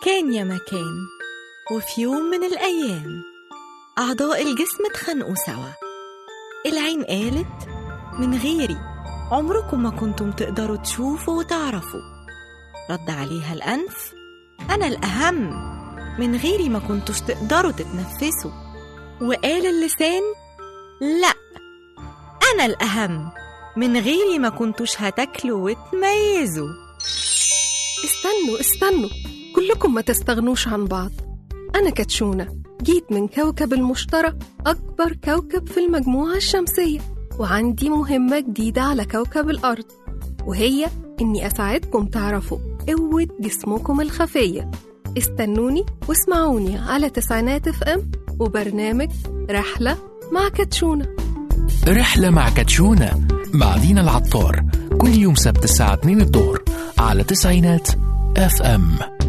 كان يا مكان وفي يوم من الأيام أعضاء الجسم اتخانقوا سوا العين قالت من غيري عمركم ما كنتم تقدروا تشوفوا وتعرفوا رد عليها الأنف أنا الأهم من غيري ما كنتوش تقدروا تتنفسوا وقال اللسان لأ أنا الأهم من غيري ما كنتوش هتاكلوا وتميزوا استنوا استنوا كلكم ما تستغنوش عن بعض أنا كاتشونا جيت من كوكب المشتري أكبر كوكب في المجموعة الشمسية وعندي مهمة جديدة على كوكب الأرض وهي إني أساعدكم تعرفوا قوة جسمكم الخفية استنوني واسمعوني على تسعينات اف ام وبرنامج رحلة مع كاتشونا رحلة مع كاتشونا مع دينا العطار كل يوم سبت الساعة 2 الظهر على تسعينات اف ام